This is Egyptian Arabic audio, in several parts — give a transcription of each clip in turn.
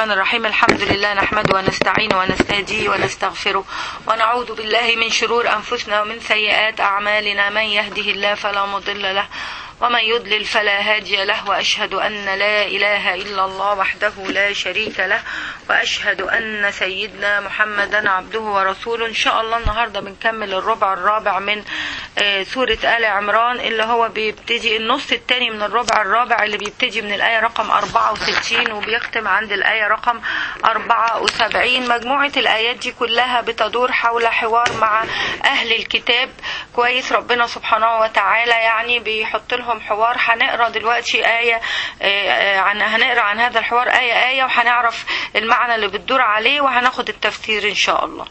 الرحمن الرحيم الحمد لله نحمده ونستعينه ونستهديه ونستغفره ونعوذ بالله من شرور أنفسنا ومن سيئات أعمالنا من يهده الله فلا مضل له ومن يضلل فلا هادي له وأشهد أن لا إله إلا الله وحده لا شريك له وأشهد أن سيدنا محمدا عبده ورسوله إن شاء الله النهاردة بنكمل الربع الرابع من آه، سورة آل عمران اللي هو بيبتدي النص الثاني من الربع الرابع اللي بيبتدي من الآية رقم 64 وبيختم عند الآية رقم 74 مجموعة الآيات دي كلها بتدور حول حوار مع أهل الكتاب كويس ربنا سبحانه وتعالى يعني بيحط لهم حوار هنقرا دلوقتي آية آه، آه، عن هنقرا عن هذا الحوار آية آية وهنعرف المعنى اللي بتدور عليه وهناخد التفسير إن شاء الله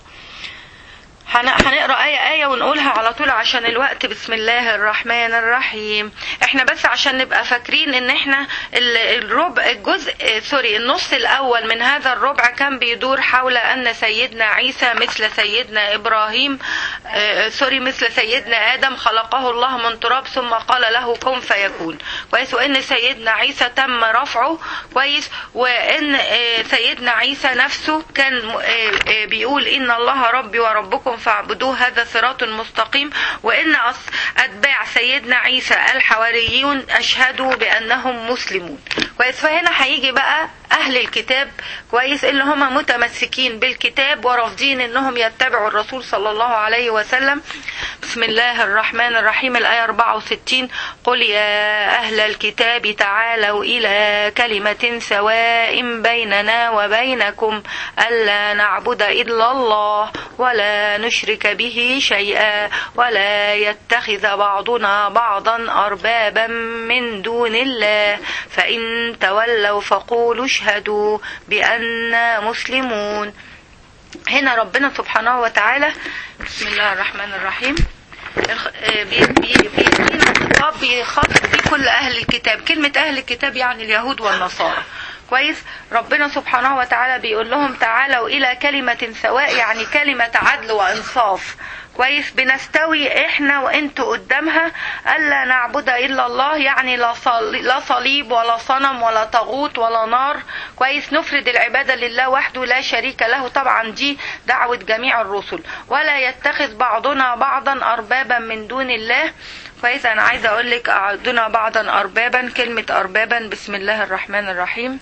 هن- هنقرا آية آية ونقولها على طول عشان الوقت بسم الله الرحمن الرحيم احنا بس عشان نبقى فاكرين ان احنا ال- الربع الجزء آه، سوري النص الاول من هذا الربع كان بيدور حول ان سيدنا عيسى مثل سيدنا ابراهيم آه، سوري مثل سيدنا ادم خلقه الله من تراب ثم قال له كن فيكون كويس وان سيدنا عيسى تم رفعه كويس وان آه، سيدنا عيسى نفسه كان م- آه، آه، بيقول ان الله ربي وربكم فاعبدوه هذا صراط مستقيم وان أص- اتباع سيدنا عيسى الحواريون اشهدوا بانهم مسلمون كويس فهنا هيجي بقى اهل الكتاب كويس اللي هم متمسكين بالكتاب ورافضين انهم يتبعوا الرسول صلى الله عليه وسلم بسم الله الرحمن الرحيم الايه 64 قل يا اهل الكتاب تعالوا الى كلمه سواء بيننا وبينكم الا نعبد الا الله ولا نشرك به شيئا ولا يتخذ بعضنا بعضا اربابا من دون الله فان تولوا فقولوا اشهدوا بأننا مسلمون هنا ربنا سبحانه وتعالى بسم الله الرحمن الرحيم الخ- آه، بي- بي- بيدينا خطاب بيخاطب بيه كل أهل الكتاب كلمة أهل الكتاب يعني اليهود والنصارى كويس ربنا سبحانه وتعالى بيقول لهم تعالوا إلى كلمة سواء يعني كلمة عدل وإنصاف كويس بنستوي احنا وانتوا قدامها الا نعبد الا الله يعني لا صل- لا صليب ولا صنم ولا طاغوت ولا نار كويس نفرد العباده لله وحده لا شريك له طبعا دي دعوه جميع الرسل ولا يتخذ بعضنا بعضا اربابا من دون الله كويس انا عايزه اقول لك اعدنا بعضا اربابا كلمه اربابا بسم الله الرحمن الرحيم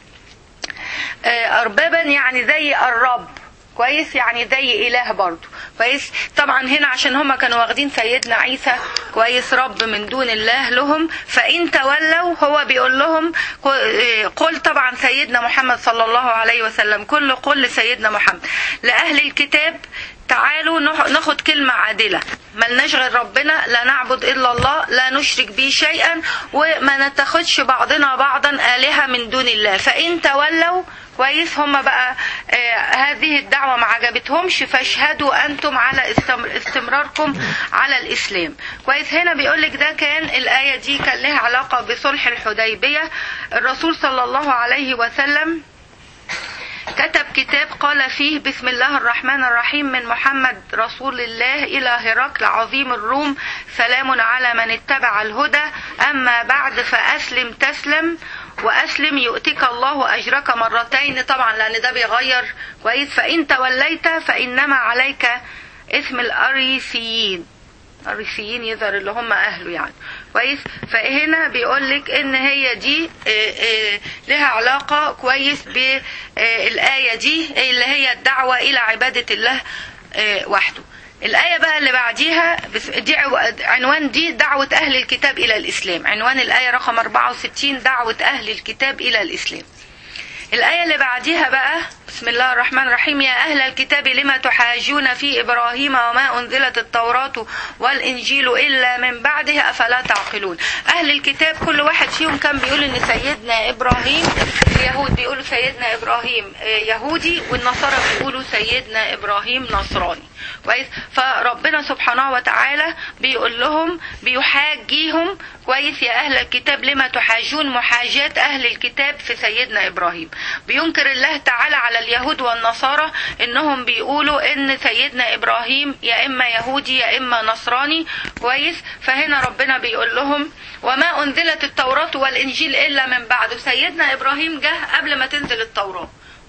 آه، اربابا يعني زي الرب كويس يعني زي اله برضه كويس طبعا هنا عشان هما كانوا واخدين سيدنا عيسى كويس رب من دون الله لهم فان تولوا هو بيقول لهم قل طبعا سيدنا محمد صلى الله عليه وسلم كل قل لسيدنا محمد لاهل الكتاب تعالوا نح- ناخد كلمة عادلة ملناش غير ربنا لا نعبد إلا الله لا نشرك به شيئا وما نتخذش بعضنا بعضا آلهة من دون الله فإن تولوا كويس هم بقى آه هذه الدعوة ما عجبتهمش فاشهدوا أنتم على استمر استمراركم على الإسلام كويس هنا بيقولك ده كان الآية دي كان لها علاقة بصلح الحديبية الرسول صلى الله عليه وسلم كتب كتاب قال فيه بسم الله الرحمن الرحيم من محمد رسول الله إلى هرقل عظيم الروم سلام على من اتبع الهدى أما بعد فأسلم تسلم وأسلم يؤتك الله أجرك مرتين طبعا لأن ده بيغير كويس فإن توليت فإنما عليك اسم الأريسيين الريسيين يظهر اللي هم اهله يعني كويس فهنا بيقول لك ان هي دي آه، آه، لها علاقه كويس بالايه دي اللي هي الدعوه الى عباده الله آه، وحده الآية بقى اللي بعديها بس- دي عو- عنوان دي دعوة أهل الكتاب إلى الإسلام عنوان الآية رقم 64 دعوة أهل الكتاب إلى الإسلام الآية اللي بعديها بقى بسم الله الرحمن الرحيم يا أهل الكتاب لما تحاجون في إبراهيم وما أنزلت التوراة والإنجيل إلا من بعده أفلا تعقلون أهل الكتاب كل واحد فيهم كان بيقول إن سيدنا إبراهيم اليهود بيقولوا سيدنا إبراهيم آه، يهودي والنصارى بيقولوا سيدنا إبراهيم نصراني كويس فربنا سبحانه وتعالى بيقول لهم بيحاجيهم كويس يا أهل الكتاب لما تحاجون محاجاة أهل الكتاب في سيدنا إبراهيم بينكر الله تعالى على اليهود والنصارى إنهم بيقولوا إن سيدنا إبراهيم يا إما يهودي يا إما نصراني كويس فهنا ربنا بيقول لهم وما أنزلت التوراة والإنجيل إلا من بعده سيدنا إبراهيم جه قبل ما تنزل التوراة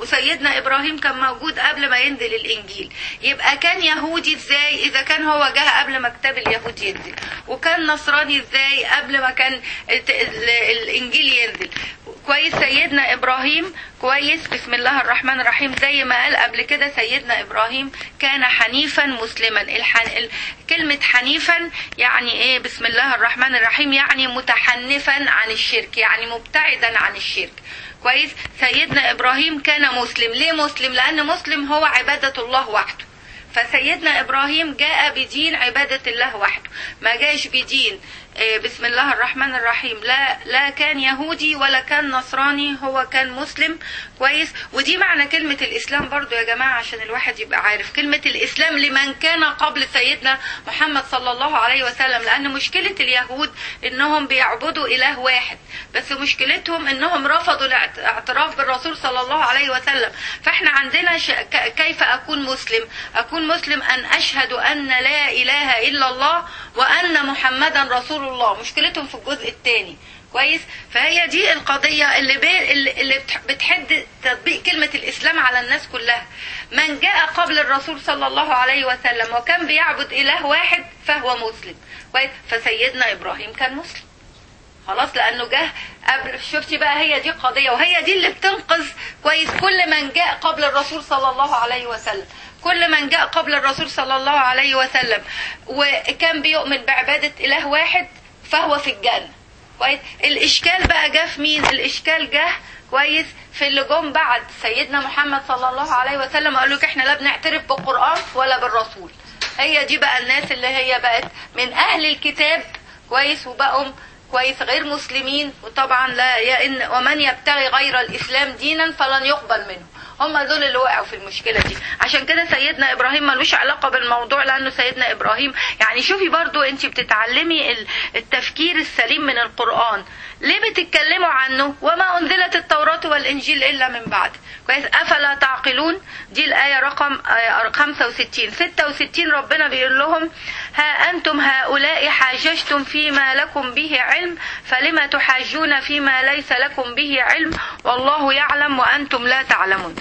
وسيدنا ابراهيم كان موجود قبل ما ينزل الانجيل يبقى كان يهودي ازاي اذا كان هو جه قبل ما كتاب اليهود ينزل وكان نصراني ازاي قبل ما كان الت- ال- الانجيل ينزل كويس سيدنا ابراهيم كويس بسم الله الرحمن الرحيم زي ما قال قبل كده سيدنا ابراهيم كان حنيفا مسلما الحن... ال... كلمة حنيفا يعني ايه بسم الله الرحمن الرحيم يعني متحنفا عن الشرك يعني مبتعدا عن الشرك كويس سيدنا ابراهيم كان مسلم ليه مسلم لان مسلم هو عبادة الله وحده فسيدنا ابراهيم جاء بدين عبادة الله وحده ما جاش بدين آه، بسم الله الرحمن الرحيم لا لا كان يهودي ولا كان نصراني هو كان مسلم كويس ودي معنى كلمة الإسلام برضو يا جماعة عشان الواحد يبقى عارف كلمة الإسلام لمن كان قبل سيدنا محمد صلى الله عليه وسلم لأن مشكلة اليهود إنهم بيعبدوا إله واحد بس مشكلتهم إنهم رفضوا الاعتراف بالرسول صلى الله عليه وسلم فإحنا عندنا ش... ك- كيف أكون مسلم أكون مسلم أن أشهد أن لا إله إلا الله وأن محمدا رسول الله مشكلتهم في الجزء الثاني كويس فهي دي القضية اللي بي اللي اللي بتح- بتحد تطبيق كلمة الإسلام على الناس كلها من جاء قبل الرسول صلى الله عليه وسلم وكان بيعبد إله واحد فهو مسلم كويس فسيدنا إبراهيم كان مسلم خلاص لانه جه قبل شفتي بقى هي دي قضيه وهي دي اللي بتنقذ كويس كل من جاء قبل الرسول صلى الله عليه وسلم كل من جاء قبل الرسول صلى الله عليه وسلم وكان بيؤمن بعباده اله واحد فهو في الجنه كويس الاشكال بقى جه في مين الاشكال جه كويس في اللي جم بعد سيدنا محمد صلى الله عليه وسلم قالوا لك احنا لا بنعترف بالقران ولا بالرسول هي دي بقى الناس اللي هي بقت من اهل الكتاب كويس وبقوا كويس غير مسلمين وطبعا لا يئن ومن يبتغي غير الاسلام دينا فلن يقبل منه هم دول اللي وقعوا في المشكله دي عشان كده سيدنا ابراهيم ملوش علاقه بالموضوع لانه سيدنا ابراهيم يعني شوفي برضو انت بتتعلمي ال- التفكير السليم من القران ليه بتتكلموا عنه وما انزلت التوراه والانجيل الا من بعد كويس افلا تعقلون دي الايه رقم آه، 65 66 ربنا بيقول لهم ها انتم هؤلاء حاججتم فيما لكم به علم فلم تحاجون فيما ليس لكم به علم والله يعلم وانتم لا تعلمون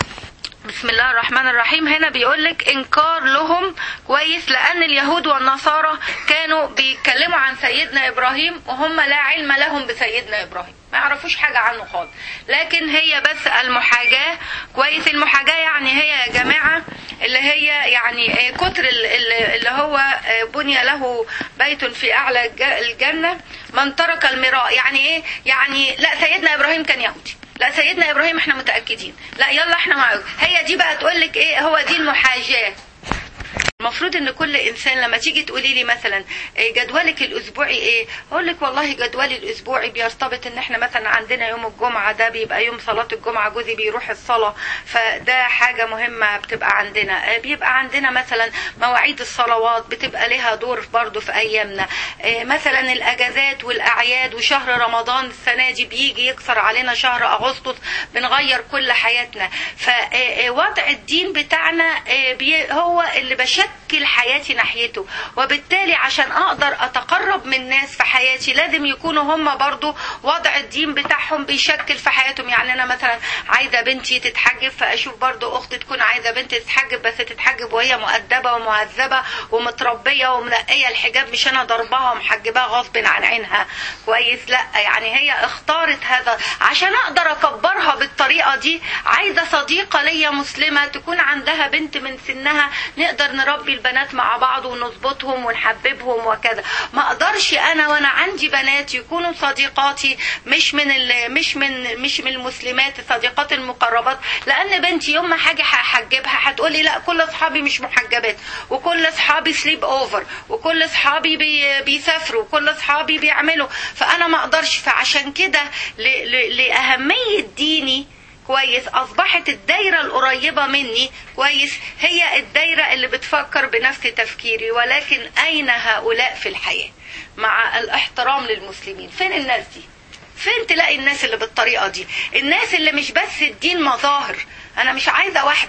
بسم الله الرحمن الرحيم هنا بيقول لك انكار لهم كويس لان اليهود والنصارى كانوا بيتكلموا عن سيدنا ابراهيم وهم لا علم لهم بسيدنا ابراهيم ما يعرفوش حاجة عنه خالص لكن هي بس المحاجاة كويس المحاجاة يعني هي يا جماعة اللي هي يعني آه، كتر ال- ال- اللي هو آه، بني له بيت في أعلى الج- الجنة من ترك المراء يعني إيه يعني لا سيدنا إبراهيم كان يهودي لا سيدنا ابراهيم احنا متاكدين لا يلا احنا معاك هي دي بقى تقول لك ايه هو دي المحاجاه المفروض ان كل انسان لما تيجي تقولي لي مثلا إيه جدولك الاسبوعي ايه اقول لك والله جدولي الاسبوعي بيرتبط ان احنا مثلا عندنا يوم الجمعه ده بيبقى يوم صلاه الجمعه جوزي بيروح الصلاه فده حاجه مهمه بتبقى عندنا إيه بيبقى عندنا مثلا مواعيد الصلوات بتبقى لها دور برضو في ايامنا إيه مثلا الاجازات والاعياد وشهر رمضان السنه دي بيجي يكسر علينا شهر اغسطس بنغير كل حياتنا فوضع الدين بتاعنا إيه بي- هو اللي بشكل حياتي ناحيته وبالتالي عشان اقدر اتقرب من ناس في حياتي لازم يكونوا هم برضو وضع الدين بتاعهم بيشكل في حياتهم يعني انا مثلا عايزه بنتي تتحجب فاشوف برضو اختي تكون عايزه بنتي تتحجب بس تتحجب وهي مؤدبه ومهذبه ومتربيه ومنقيه الحجاب مش انا ضربها ومحجباها غصب عن عينها كويس لا يعني هي اختارت هذا عشان اقدر اكبرها بالطريقه دي عايزه صديقه ليا مسلمه تكون عندها بنت من سنها نقدر نربي البنات مع بعض ونظبطهم ونحببهم وكذا ما اقدرش انا وانا عندي بنات يكونوا صديقاتي مش من ال- مش من مش من المسلمات صديقات المقربات لان بنتي يوم ما حاجه هحجبها هتقولي لا كل اصحابي مش محجبات وكل اصحابي سليب اوفر وكل اصحابي بي بيسافروا وكل اصحابي بيعملوا فانا ما اقدرش فعشان كده ل- ل- لاهميه ديني كويس اصبحت الدايره القريبه مني كويس هي الدايره اللي بتفكر بنفس تفكيري ولكن اين هؤلاء في الحياه مع الاحترام للمسلمين فين الناس دي فين تلاقي الناس اللي بالطريقه دي الناس اللي مش بس الدين مظاهر انا مش عايزه واحده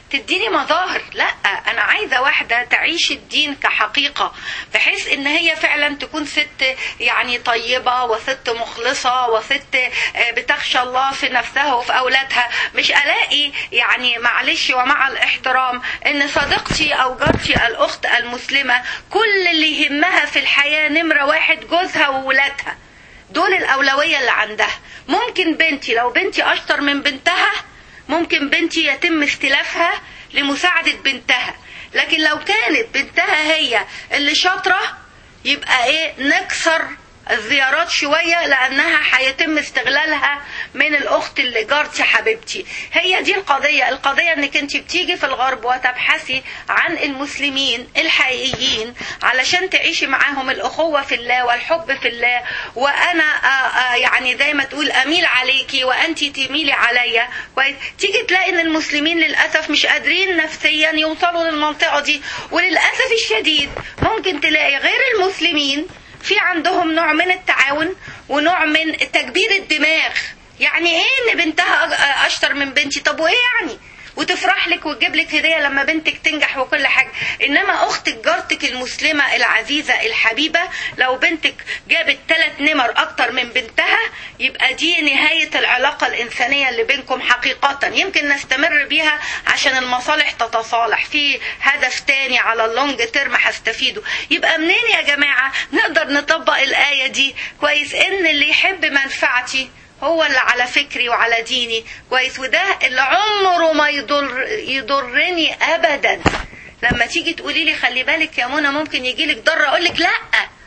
تديني مظاهر لا انا عايزه واحده تعيش الدين كحقيقه بحيث ان هي فعلا تكون ست يعني طيبه وست مخلصه وست آه، بتخشى الله في نفسها وفي اولادها مش الاقي يعني معلش ومع الاحترام ان صديقتي او جارتي الاخت المسلمه كل اللي يهمها في الحياه نمره واحد جوزها وولادها دول الاولويه اللي عندها ممكن بنتي لو بنتي اشطر من بنتها ممكن بنتي يتم استلافها لمساعدة بنتها لكن لو كانت بنتها هي اللي شاطرة يبقى ايه نكسر الزيارات شوية لأنها هيتم استغلالها من الأخت اللي جارتي حبيبتي هي دي القضية القضية أنك أنت بتيجي في الغرب وتبحثي عن المسلمين الحقيقيين علشان تعيشي معاهم الأخوة في الله والحب في الله وأنا آآ آآ يعني زي ما تقول أميل عليكي وأنت تميلي عليا كويس تيجي تلاقي أن المسلمين للأسف مش قادرين نفسيا يوصلوا للمنطقة دي وللأسف الشديد ممكن تلاقي غير المسلمين في عندهم نوع من التعاون ونوع من تكبير الدماغ يعني ايه ان بنتها اشطر من بنتي طب وايه يعني وتفرح لك وتجيب لك هديه لما بنتك تنجح وكل حاجه انما اختك جارتك المسلمه العزيزه الحبيبه لو بنتك جابت ثلاث نمر اكتر من بنتها يبقى دي نهايه العلاقه الانسانيه اللي بينكم حقيقه يمكن نستمر بيها عشان المصالح تتصالح في هدف تاني على اللونج تيرم هستفيده يبقى منين يا جماعه نقدر نطبق الايه دي كويس ان اللي يحب منفعتي هو اللي على فكري وعلى ديني كويس وده اللي عمره ما يضر يضرني ابدا لما تيجي تقولي لي خلي بالك يا منى ممكن يجي لك ضر اقول لك لا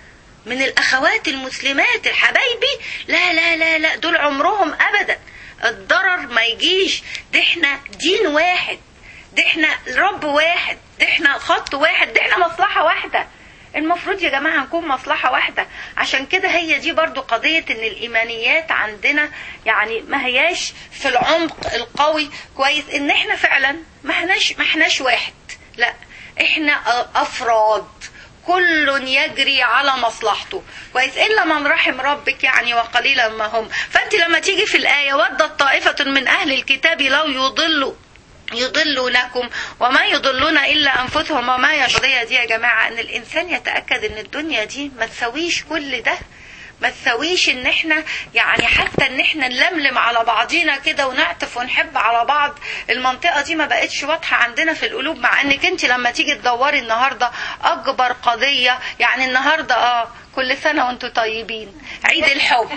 من الاخوات المسلمات الحبايبي لا لا لا لا دول عمرهم ابدا الضرر ما يجيش ده احنا دين واحد ده احنا رب واحد ده احنا خط واحد ده احنا مصلحه واحده المفروض يا جماعة نكون مصلحة واحدة عشان كده هي دي برضو قضية ان الايمانيات عندنا يعني ما هياش في العمق القوي كويس ان احنا فعلا ما احناش ما احناش واحد لا احنا افراد كل يجري على مصلحته كويس الا من رحم ربك يعني وقليلا ما هم فانت لما تيجي في الايه ودت طائفه من اهل الكتاب لو يضلوا يضلونكم وما يضلون الا انفسهم وما يشقضية دي يا جماعه ان الانسان يتاكد ان الدنيا دي ما تسويش كل ده ما تسويش ان احنا يعني حتى ان احنا نلملم على بعضينا كده ونعطف ونحب على بعض المنطقه دي ما بقتش واضحه عندنا في القلوب مع انك انت لما تيجي تدوري النهارده اكبر قضيه يعني النهارده اه كل سنة وانتم طيبين عيد الحب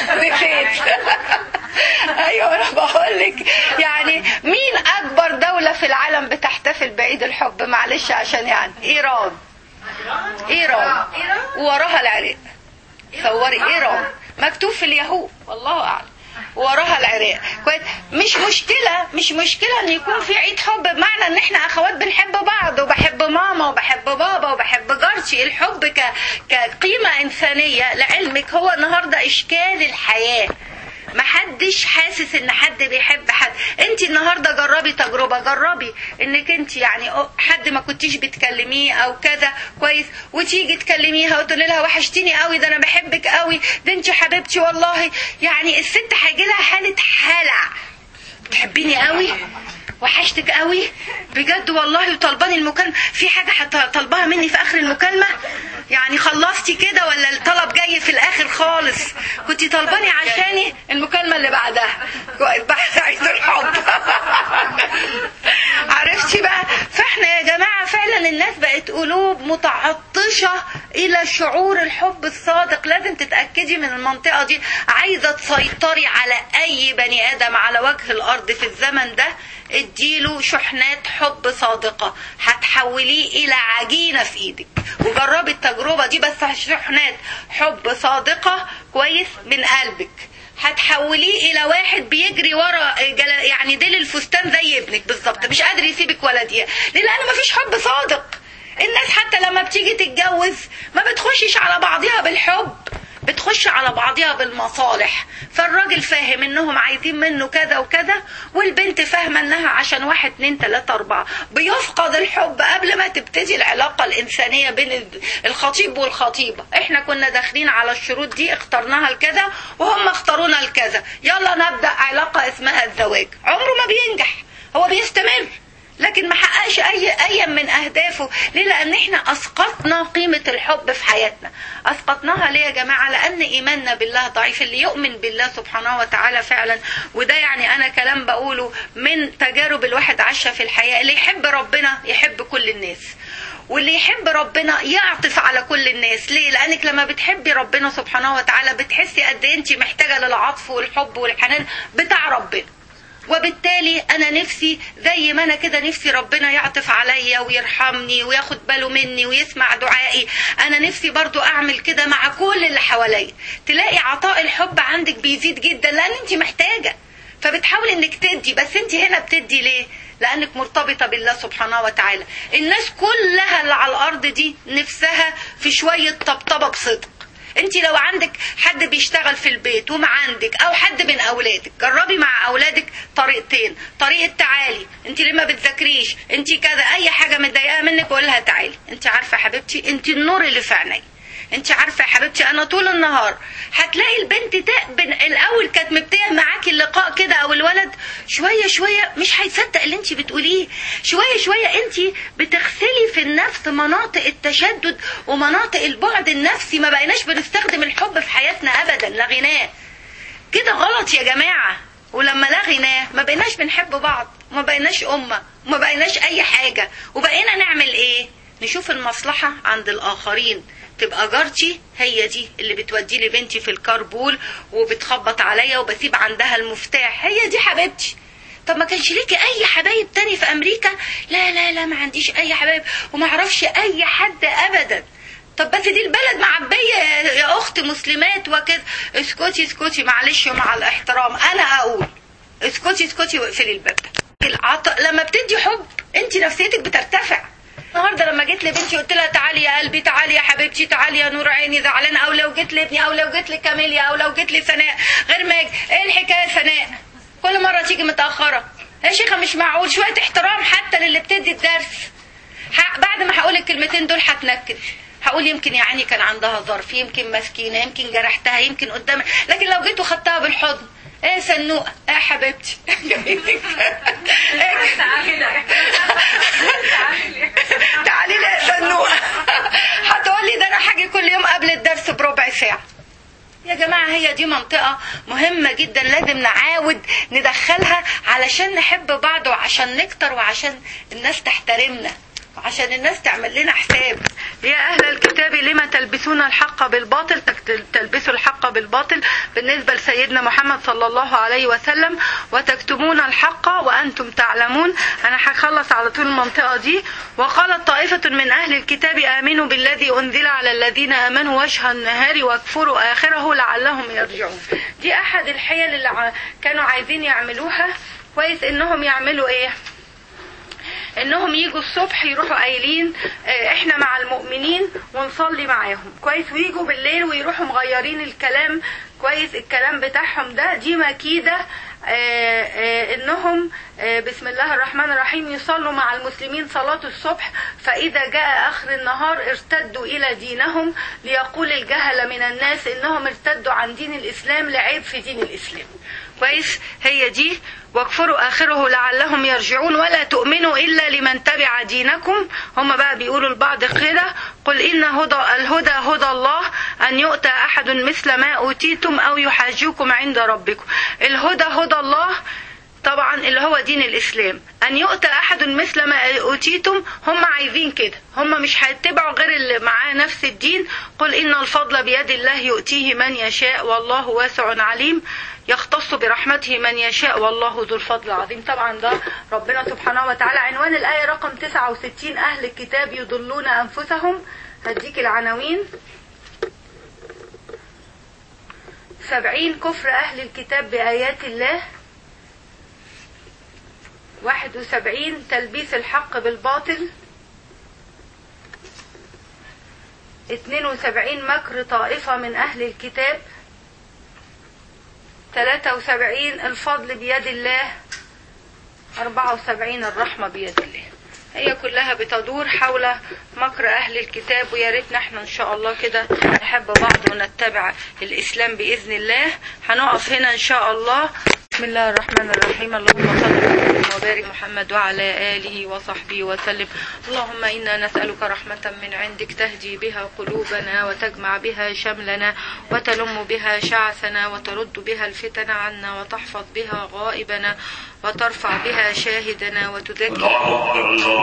ايوه انا بقول لك يعني مين اكبر دولة في العالم بتحتفل بعيد الحب معلش عشان يعني ايران ايران ووراها العراق صوري ايران مكتوب في اليهود والله اعلم وراها العراق كويس مش مشكلة مش مشكلة ان يكون في عيد حب بمعنى ان احنا اخوات بنحب بعض وبحب ماما وبحب بابا وبحب جارتي الحب ك... كقيمة انسانية لعلمك هو النهاردة اشكال الحياة محدش حاسس ان حد بيحب حد انت النهارده جربي تجربه جربي انك انت يعني حد ما كنتيش بتكلميه او كذا كويس وتيجي تكلميها وتقولي لها وحشتيني قوي ده انا بحبك قوي ده انت حبيبتي والله يعني الست هيجي لها حاله هلع بتحبيني قوي وحشتك قوي بجد والله وطلباني المكالمه في حاجه طلبها مني في اخر المكالمه يعني خلصتي كده ولا الطلب جاي في الاخر خالص كنت طلباني عشاني المكالمه اللي بعدها بعد عيد الحب عرفتي بقى فاحنا يا جماعه فعلا الناس بقت قلوب متعطشه الى شعور الحب الصادق لازم تتاكدي من المنطقه دي عايزه تسيطري على اي بني ادم على وجه الارض في الزمن ده اديله شحنات حب صادقة هتحوليه إلى عجينة في إيدك وجربي التجربة دي بس شحنات حب صادقة كويس من قلبك هتحوليه الى واحد بيجري ورا يعني ديل الفستان زي ابنك بالظبط مش قادر يسيبك ولا دقيقه ليه لان مفيش حب صادق الناس حتى لما بتيجي تتجوز ما بتخشش على بعضها بالحب بتخش على بعضها بالمصالح فالراجل فاهم انهم عايزين منه كذا وكذا والبنت فاهمه انها عشان واحد اتنين تلاته اربعه بيفقد الحب قبل ما تبتدي العلاقه الانسانيه بين الخطيب والخطيبه احنا كنا داخلين على الشروط دي اخترناها لكذا وهم اختارونا لكذا يلا نبدا علاقه اسمها الزواج عمره ما بينجح هو بيستمر لكن لكن ما حققش اي اي من اهدافه ليه لان احنا اسقطنا قيمه الحب في حياتنا اسقطناها ليه يا جماعه لان ايماننا بالله ضعيف اللي يؤمن بالله سبحانه وتعالى فعلا وده يعني انا كلام بقوله من تجارب الواحد عاشها في الحياه اللي يحب ربنا يحب كل الناس واللي يحب ربنا يعطف على كل الناس ليه لانك لما بتحبي ربنا سبحانه وتعالى بتحسي قد ايه انت محتاجه للعطف والحب والحنان بتاع ربنا وبالتالي انا نفسي زي ما انا كده نفسي ربنا يعطف عليا ويرحمني وياخد باله مني ويسمع دعائي انا نفسي برضو اعمل كده مع كل اللي حواليا تلاقي عطاء الحب عندك بيزيد جدا لان انت محتاجه فبتحاولي انك تدي بس انت هنا بتدي ليه لانك مرتبطه بالله سبحانه وتعالى الناس كلها اللي على الارض دي نفسها في شويه طبطبه بصدق انت لو عندك حد بيشتغل في البيت وما عندك او حد من اولادك جربي مع اولادك طريقتين طريقه تعالي انت ليه ما بتذاكريش انت كذا اي حاجه متضايقه منك قول لها تعالي انت عارفه يا حبيبتي انت النور اللي في عيني انت عارفه يا حبيبتي انا طول النهار هتلاقي البنت تقبل الاول كانت مبتدئه معاكي اللقاء كده او الولد شويه شويه مش هيصدق اللي انت بتقوليه شويه شويه انت بتغسلي في النفس مناطق التشدد ومناطق البعد النفسي ما بقيناش بنستخدم الحب في حياتنا ابدا لغيناه كده غلط يا جماعه ولما لغيناه ما بقيناش بنحب بعض وما بقيناش امه وما بقيناش اي حاجه وبقينا نعمل ايه نشوف المصلحه عند الاخرين تبقى جارتي هي دي اللي بتودي لي بنتي في الكاربول وبتخبط عليا وبسيب عندها المفتاح هي دي حبيبتي طب ما كانش ليكي اي حبايب تاني في امريكا لا لا لا ما عنديش اي حبايب وما اعرفش اي حد ابدا طب بس دي البلد معبية يا اخت مسلمات وكده اسكتي اسكتي معلش ومع الاحترام انا اقول اسكتي اسكتي واقفلي الباب العط... لما بتدي حب انت نفسيتك بترتفع النهارده لما جيت لبنتي قلت لها تعالي يا قلبي تعالي يا حبيبتي تعالي يا نور عيني زعلانه او لو جيت لابني او لو جيت لكاميليا او لو جيت لسناء غير ما ايه الحكايه سناء كل مره تيجي متاخره يا شيخه مش معقول شويه احترام حتى للي بتدي الدرس بعد ما هقول الكلمتين دول هتنكد هقول يمكن يا عيني كان عندها ظرف يمكن مسكينه يمكن جرحتها يمكن قدام لكن لو جيت وخدتها بالحضن ايه سنوقه ايه حبيبتي تعالي لي يا سنوقه هتقولي ده انا هاجي كل يوم قبل الدرس بربع ساعه يا جماعة هي دي منطقة مهمة جدا لازم نعاود ندخلها علشان نحب بعض وعشان نكتر وعشان الناس تحترمنا عشان الناس تعمل لنا حساب يا أهل الكتاب لما تلبسون الحق بالباطل تلبسوا الحق بالباطل بالنسبة لسيدنا محمد صلى الله عليه وسلم وتكتمون الحق وأنتم تعلمون أنا هخلص على طول المنطقة دي وقالت طائفة من أهل الكتاب آمنوا بالذي أنزل على الذين آمنوا وجه النهار واكفروا آخره لعلهم يرجعون دي أحد الحيل اللي كانوا عايزين يعملوها كويس إنهم يعملوا إيه انهم يجوا الصبح يروحوا قايلين احنا مع المؤمنين ونصلي معاهم كويس ويجوا بالليل ويروحوا مغيرين الكلام كويس الكلام بتاعهم ده دي مكيدة آآ آآ انهم آآ بسم الله الرحمن الرحيم يصلوا مع المسلمين صلاة الصبح فاذا جاء اخر النهار ارتدوا الى دينهم ليقول الجهل من الناس انهم ارتدوا عن دين الاسلام لعيب في دين الاسلام كويس هي دي واكفروا اخره لعلهم يرجعون ولا تؤمنوا الا لمن تبع دينكم هم بقى بيقولوا البعض كده قل ان هدى الهدى هدى الله ان يؤتى احد مثل ما اوتيتم او يحاجوكم عند ربكم الهدى هدى الله طبعا اللي هو دين الاسلام ان يؤتى احد مثل ما اوتيتم هم عايزين كده هم مش هيتبعوا غير اللي معاه نفس الدين قل ان الفضل بيد الله يؤتيه من يشاء والله واسع عليم يختص برحمته من يشاء والله ذو الفضل العظيم طبعا ده ربنا سبحانه وتعالى عنوان الآية رقم 69 أهل الكتاب يضلون أنفسهم هديك العناوين سبعين كفر أهل الكتاب بآيات الله واحد وسبعين تلبيس الحق بالباطل اتنين وسبعين مكر طائفة من أهل الكتاب 73 الفضل بيد الله 74 الرحمة بيد الله هي كلها بتدور حول مكر أهل الكتاب ويا ريتنا احنا إن شاء الله كده نحب بعض ونتبع الإسلام بإذن الله هنقف هنا إن شاء الله بسم الله الرحمن الرحيم اللهم صل وسلم وبارك آل محمد وعلى آله وصحبه وسلم اللهم إنا نسألك رحمة من عندك تهدي بها قلوبنا وتجمع بها شملنا وتلم بها شعثنا وترد بها الفتن عنا وتحفظ بها غائبنا وترفع بها شاهدنا وتذكر الله أكبر الله